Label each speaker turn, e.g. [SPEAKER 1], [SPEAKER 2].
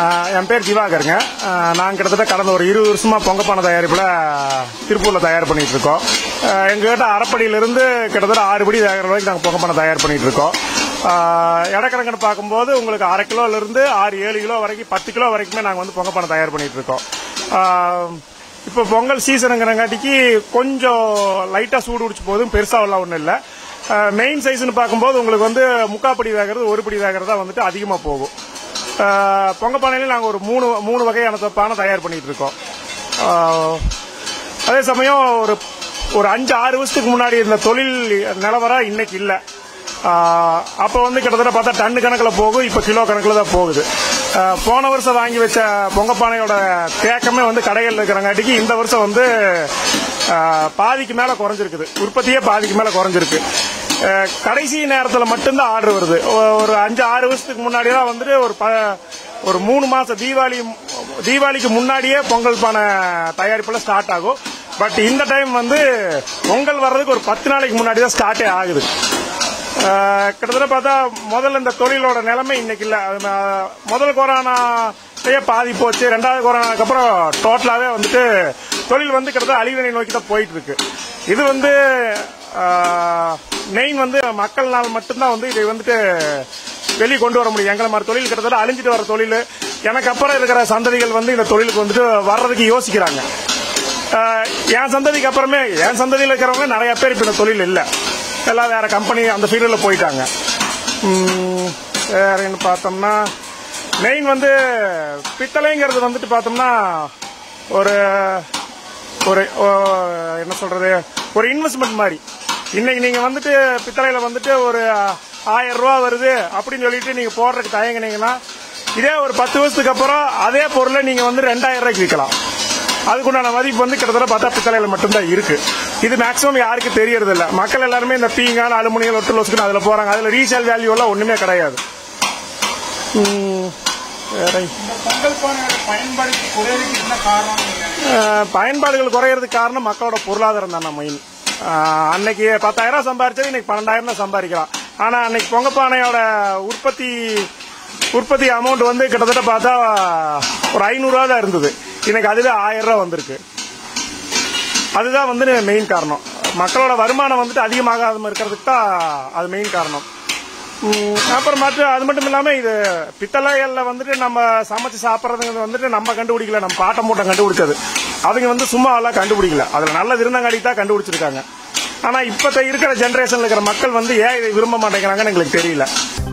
[SPEAKER 1] ஆஹ் என் பேர் திவாகருங்க ஆஹ் நான் கிட்டத்தட்ட கடந்த ஒரு இருபது வருஷமா பொங்கப்பானை தயாரிப்புல திருப்பூர்ல தயார் பண்ணிட்டு இருக்கோம் ஆஹ் எங்ககிட்ட அரைப்படியிலிருந்து கிட்டத்தட்ட ஆறு படி வேகிற வரைக்கும் நாங்கள் பொங்கப்பானை தயார் பண்ணிட்டு இருக்கோம் ஆஹ் இடக்கணக்குன்னு பார்க்கும்போது உங்களுக்கு அரை கிலோல இருந்து ஆறு ஏழு கிலோ வரைக்கும் பத்து கிலோ வரைக்குமே நாங்கள் வந்து பொங்கப்பானை தயார் பண்ணிட்டு இருக்கோம் ஆஹ் இப்போ பொங்கல் சீசனுங்கிறங்காட்டிக்கு கொஞ்சம் லைட்டாக சூடு பிடிச்சி போதும் பெருசாக ஒன்றும் இல்லை மெயின் சைஸ்னு பார்க்கும்போது உங்களுக்கு வந்து முக்காப்படி வேகிறது ஒரு படி வேகிறதா வந்துட்டு அதிகமாக போகும் ஆஹ் பொங்க பானையில நாங்கள் ஒரு மூணு மூணு வகையான த- பானை தயார் பண்ணிட்டு இருக்கோம் ஆஹ் அதே சமயம் ஒரு ஒரு அஞ்சு ஆறு வருஷத்துக்கு முன்னாடி இருந்த தொழில் நிலவரம் இன்னைக்கு இல்லை அப்போ வந்து கிட்டத்தட்ட பார்த்தா டன்னு கணக்கில் போகும் இப்போ கிலோ கணக்கில் தான் போகுது ஆஹ் போன வருஷம் வாங்கி வச்ச பொங்க பானையோட தேக்கமே வந்து கடைகளில் இருக்கிறங்காட்டிக்கு இந்த வருஷம் வந்து ஆஹ் பாதிக்கு மேலே குறைஞ்சிருக்குது உற்பத்தியே பாதிக்கு மேலே குறைஞ்சிருக்கு அஹ் கடைசி நேரத்தில் மட்டும்தான் ஆர்டர் வருது ஒ- ஒரு அஞ்சு ஆறு வருஷத்துக்கு முன்னாடி தான் வந்துட்டு ஒரு ப ஒரு மூணு மாசம் தீபாவளி தீபாவளிக்கு முன்னாடியே பொங்கல் பானை தயாரிப்புல ஸ்டார்ட் ஆகும் பட் இந்த டைம் வந்து பொங்கல் வர்றதுக்கு ஒரு பத்து நாளைக்கு முன்னாடி தான் ஸ்டார்ட்டே ஆகுது அஹ் கிட்டத்தட்ட பார்த்தா முதல்ல இந்த தொழிலோட நிலைமை இன்னைக்கு இல்லை அது ம- முதல் கொரோனாலேயே பாதி போச்சு ரெண்டாவது கொரோனாக்கு அப்புறம் டோட்டலாகவே வந்துட்டு தொழில் வந்து கிட்டத்தட்ட அழிவினை நோக்கி தான் போயிட்டு இருக்கு இது வந்து மெயின் வந்து மக்கள்னால் மட்டும்தான் வந்து இதை வந்துட்டு வெளியே கொண்டு வர முடியும் எங்களை மாதிரி தொழில் கிட்டத்தட்ட அழிஞ்சிட்டு வர தொழில் எனக்கு அப்புறம் இருக்கிற சந்ததிகள் வந்து இந்த தொழிலுக்கு வந்துட்டு வர்றதுக்கு யோசிக்கிறாங்க ஆஹ் என் சந்ததிக்கு அப்புறமே என் சந்ததியில் இருக்கிறவங்க நிறைய பேர் இப்போ இந்த தொழில் இல்லை எல்லாம் வேற கம்பெனி அந்த ஃபீல்டில் போயிட்டாங்க உம், வேற என்ன பார்த்தோம்னா மெயின் வந்து பித்தளைங்கிறது வந்துட்டு பார்த்தோம்னா ஒரு ஒரு ஓ, என்ன சொல்றது ஒரு இன்வெஸ்ட்மெண்ட் மாதிரி இன்னைக்கு நீங்க வந்துட்டு பித்தளையில வந்துட்டு ஒரு ஆயிரம் ரூபா வருது அப்படின்னு சொல்லிட்டு நீங்க போடுறதுக்கு தயங்குனீங்கன்னா இதே ஒரு பத்து வருஷத்துக்கு அப்புறம் அதே பொருளை நீங்க வந்து ரெண்டாயிரம் ரூபாய்க்கு விற்கலாம் அதுக்குண்டான மதிப்பு வந்து கிட்டத்தட்ட பார்த்தா பித்தளையில மட்டும்தான் இருக்கு இது மேக்ஸிமம் யாருக்கும் தெரியறது இல்ல மக்கள் எல்லாருமே இந்த பீங்கான் அலுமினியம் ஒட்டு லொசுக்குன்னு அதுல போறாங்க அதுல ரீசேல் வேல்யூ எல்லாம் ஒண்ணுமே கிடையாது உம், வேற
[SPEAKER 2] இந்த பொங்கல் பானையோட பயன்பாடு குறையறதுக்கு என்ன காரணம் நீங்க நினைக்கிறீங்க?
[SPEAKER 1] அஹ் பயன்பாடுகள் குறையறதுக்கு காரணம் மக்களோட பொருளாதாரம் தான் மெயின் அன்னைக்கு பத்தாயிரம் சம்பாரிச்சது இன்னைக்கு பன்னெண்டாயிரம் தான் சம்பாதிக்கலாம் ஆனா அன்னைக்கு பொங்கப்பானையோட உற்பத்தி உற்பத்தி அமௌண்ட் வந்து கிட்டத்தட்ட பார்த்தா ஒரு ஐநூறுரூவா தான் இருந்தது இன்னைக்கு அதுவே ஆயிரம் ரூபா வந்திருக்கு அதுதான் வந்து மெயின் காரணம் மக்களோட வருமானம் வந்துட்டு அதிகமாகாம இருக்கிறதுக்கு தான் அது மெயின் காரணம் உம், அப்புறம் மற்ற அது மட்டும் இல்லாம இது பித்தளைகள்ல வந்துட்டு நம்ம சமைச்சு சாப்பிட்றதுங்கிறது வந்துட்டு நம்ம கண்டுபிடிக்கல நம்ம பாட்ட மூட்டை கண்டுபிடிச்சது அவங்க வந்து சும்மா எல்லாம் கண்டுபிடிக்கல அதுல நல்லது இருந்தாங்காடி தான் கண்டுபிடிச்சிருக்காங்க ஆனா இப்ப இருக்கிற ஜெனரேஷன்ல இருக்கிற மக்கள் வந்து ஏன் இதை விரும்ப மாட்டேங்கிறாங்கன்னு எங்களுக்கு தெரியல